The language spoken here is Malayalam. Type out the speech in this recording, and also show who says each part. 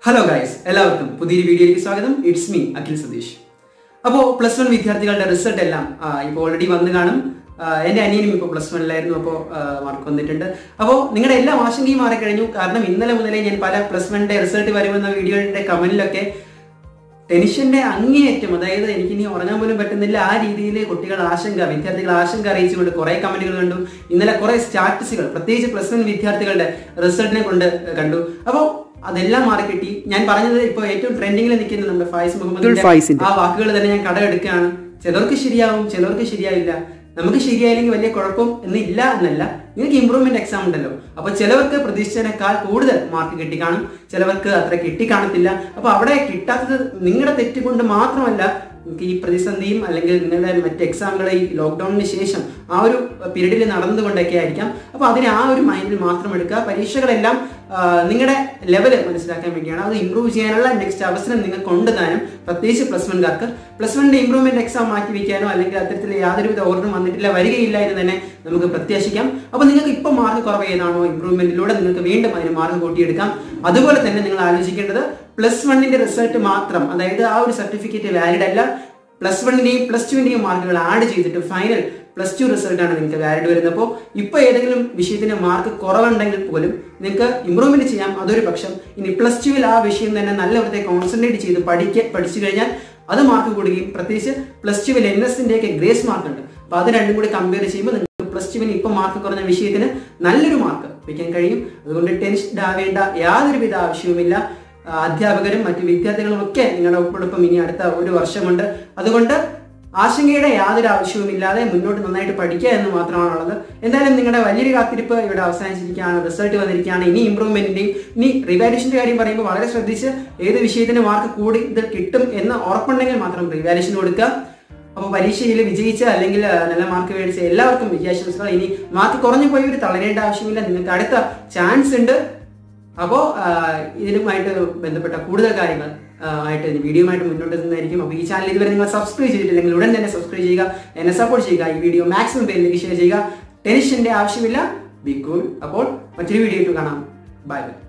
Speaker 1: ഹലോ ഗൈസ് എല്ലാവർക്കും പുതിയൊരു വീഡിയോയിലേക്ക് സ്വാഗതം ഇറ്റ്സ് മീ അഖിൽ സതീഷ് അപ്പോൾ പ്ലസ് വൺ വിദ്യാർത്ഥികളുടെ റിസൾട്ട് എല്ലാം ഇപ്പോൾ ഓൾറെഡി വന്നു കാണും ആ, എൻ്റെ അനിയനും ഇപ്പോൾ പ്ലസ് വണ്ണിലായിരുന്നു അപ്പോൾ മാർക്ക് വന്നിട്ടുണ്ട് അപ്പോൾ നിങ്ങളുടെ എല്ലാ ആശങ്കയും മാറിക്കഴിഞ്ഞു കാരണം ഇന്നലെ മുതലേ ഞാൻ പല പ്ലസ് വണ്ണിൻ്റെ റിസൾട്ട് വരുമെന്ന വീഡിയോയുടെ കമന്റിലൊക്കെ ടെൻഷന്റെ അങ്ങേയറ്റം അതായത് എനിക്ക് ഇനി ഉറങ്ങാൻ പോലും പറ്റുന്നില്ല ആ രീതിയിൽ കുട്ടികൾ ആശങ്ക വിദ്യാർത്ഥികൾ ആശങ്ക അറിയിച്ചുകൊണ്ട് കുറെ കമന്റുകൾ കണ്ടു ഇന്നലെ കുറെ സ്റ്റാറ്റസുകൾ പ്രത്യേകിച്ച് പ്ലസ് വൺ വിദ്യാർത്ഥികളുടെ റിസൾട്ടിനെ കൊണ്ട് കണ്ടു അപ്പോൾ അതെല്ലാം മാറിക്കിട്ടി ഞാൻ പറഞ്ഞത് ഇപ്പോൾ ഏറ്റവും ട്രെൻഡിങ്ങിൽ നിൽക്കുന്ന നമ്മുടെ ഫായിസ് മുഹമ്മദ് ആ വാക്കുകൾ തന്നെ ഞാൻ കടമെടുക്കുകയാണ് ചിലർക്ക് ശരിയാവും ചിലർക്ക് ശരിയാവില്ല നമുക്ക് ശരിയായില്ലെങ്കിൽ വലിയ കുഴപ്പം എന്നില്ല എന്നല്ല നിങ്ങൾക്ക് ഇമ്പ്രൂവ്മെന്റ് എക്സാം ഉണ്ടല്ലോ അപ്പൊ ചിലവർക്ക് പ്രതീക്ഷിച്ചതിനേക്കാൾ കൂടുതൽ മാർക്ക് കിട്ടി കാണും ചിലവർക്ക് അത്ര കിട്ടി കാണത്തില്ല അപ്പൊ അവിടെ കിട്ടാത്തത് നിങ്ങളുടെ തെറ്റ് കൊണ്ട് മാത്രമല്ല നിങ്ങൾക്ക് ഈ പ്രതിസന്ധിയും അല്ലെങ്കിൽ നിങ്ങളുടെ മറ്റ് എക്സാമുകൾ ഈ ലോക്ക്ഡൌണിന് ശേഷം ആ ഒരു പീരീഡിൽ നടന്നുകൊണ്ടൊക്കെ ആയിരിക്കാം അപ്പൊ അതിനെ ആ ഒരു മൈൻഡിൽ മാത്രം എടുക്കുക പരീക്ഷകളെല്ലാം ആ, നിങ്ങളുടെ ലെവല് മനസ്സിലാക്കാൻ വേണ്ടിയാണ് അത് ഇമ്പ്രൂവ് ചെയ്യാനുള്ള നെക്സ്റ്റ് അവസരം നിങ്ങൾക്ക് കൊണ്ടുതരാനും പ്രത്യേകിച്ച് പ്ലസ് വൺകാർക്ക് പ്ലസ് വണ്ണിന്റെ ഇമ്പ്രൂവ്മെന്റ് എക്സാം മാറ്റി വെക്കാനോ അല്ലെങ്കിൽ അത്തരത്തിൽ യാതൊരുവിധ ഓർഡറും വന്നിട്ടില്ല വരികയില്ല എന്ന് തന്നെ നമുക്ക് പ്രത്യാശിക്കാം അപ്പൊ നിങ്ങൾക്ക് ഇപ്പം മാർക്ക് കുറവ് ഏതാണോ ഇമ്പ്രൂവ്മെന്റിലൂടെ നിങ്ങൾക്ക് വീണ്ടും അതിന് മാർക്ക് കൂട്ടിയെടുക്കാം അതുപോലെ തന്നെ നിങ്ങൾ ആലോചിക്കേണ്ടത് പ്ലസ് വണ്ണിന്റെ റിസൾട്ട് മാത്രം അതായത് ആ ഒരു സർട്ടിഫിക്കറ്റ് വാലിഡ് അല്ല പ്ലസ് വണ്ണിന്റെയും പ്ലസ് ടുവിന്റെയും മാർക്കുകൾ ആഡ് ചെയ്തിട്ട് ഫൈനൽ പ്ലസ് ടു റിസൾട്ട് ആണ് നിങ്ങൾക്ക് വാലിഡ് വരുന്നത് അപ്പോൾ ഇപ്പോൾ ഏതെങ്കിലും വിഷയത്തിന് മാർക്ക് കുറവുണ്ടെങ്കിൽ പോലും നിങ്ങൾക്ക് ഇമ്പ്രൂവ്മെന്റ് ചെയ്യാം അതൊരു പക്ഷം ഇനി പ്ലസ് ടുവിൽ ആ വിഷയം തന്നെ നല്ല വൃത്തി കോൺസെൻട്രേറ്റ് ചെയ്ത് പഠിക്ക പഠിച്ചു കഴിഞ്ഞാൽ അത് മാർക്ക് കൂടുകയും പ്രത്യേകിച്ച് പ്ലസ് ടുവിൽ എൻ എസിന്റെ ഒക്കെ ഗ്രേസ് മാർക്ക് ഉണ്ട് അപ്പോൾ അത് രണ്ടും കൂടി കമ്പയർ ചെയ്യുമ്പോൾ നിങ്ങൾക്ക് പ്ലസ് ടുവിന് ഇപ്പം മാർക്ക് കുറഞ്ഞ വിഷയത്തിന് നല്ലൊരു മാർക്ക് വയ്ക്കാൻ കഴിയും അതുകൊണ്ട് ടെൻഷൻ ആവേണ്ട യാതൊരുവിധ ആവശ്യവുമില്ല ആ, അധ്യാപകരും മറ്റു വിദ്യാർത്ഥികളും ഒക്കെ നിങ്ങളുടെ ഒപ്പോടൊപ്പം ഇനി അടുത്ത ഒരു വർഷമുണ്ട് അതുകൊണ്ട് ആശങ്കയുടെ യാതൊരു ആവശ്യവുമില്ലാതെ മുന്നോട്ട് നന്നായിട്ട് പഠിക്കുക എന്ന് മാത്രമാണുള്ളത് എന്തായാലും നിങ്ങളുടെ വലിയൊരു കാത്തിരിപ്പ് ഇവിടെ അവസാനിച്ചിരിക്കുകയാണ് റിസൾട്ട് വന്നിരിക്കുകയാണ് ഇനി ഇമ്പ്രൂവ്മെന്റിന്റെയും ഇനി റിവാലുവേഷന്റെ കാര്യം പറയുമ്പോൾ വളരെ ശ്രദ്ധിച്ച് ഏത് വിഷയത്തിന് മാർക്ക് കൂടുതൽ കിട്ടും എന്ന് ഉറപ്പുണ്ടെങ്കിൽ മാത്രം റിവാലുവേഷൻ കൊടുക്കുക അപ്പോൾ പരീക്ഷയിൽ വിജയിച്ച അല്ലെങ്കിൽ ആ, നല്ല മാർക്ക് മേടിച്ച എല്ലാവർക്കും വിജയാശംസകൾ ഇനി മാർക്ക് കുറഞ്ഞു പോയി ഒരു തളരേണ്ട ആവശ്യമില്ല നിങ്ങൾക്ക് അടുത്ത ചാൻസ് ഉണ്ട് അപ്പോൾ ഇതിനുമായിട്ട് ബന്ധപ്പെട്ട കൂടുതൽ കാര്യങ്ങൾ ആ, ആയിട്ട് ഇനി വീഡിയോയുമായിട്ട് മുന്നോട്ട് നിന്നായിരിക്കും അപ്പോൾ ഈ ചാനൽ ഇതുവരെ നിങ്ങൾ സബ്സ്ക്രൈബ് ചെയ്തിട്ടില്ലെങ്കിൽ ഉടൻ തന്നെ സബ്സ്ക്രൈബ് ചെയ്യുക എന്നെ സപ്പോർട്ട് ചെയ്യുക ഈ വീഡിയോ മാക്സിമം പേരിലേക്ക് ഷെയർ ചെയ്യുക ടെൻഷന്റെ ആവശ്യമില്ല ബി കൂൾ അപ്പോൾ മറ്റൊരു വീഡിയോ ആയിട്ട് കാണാം ബൈ ബൈ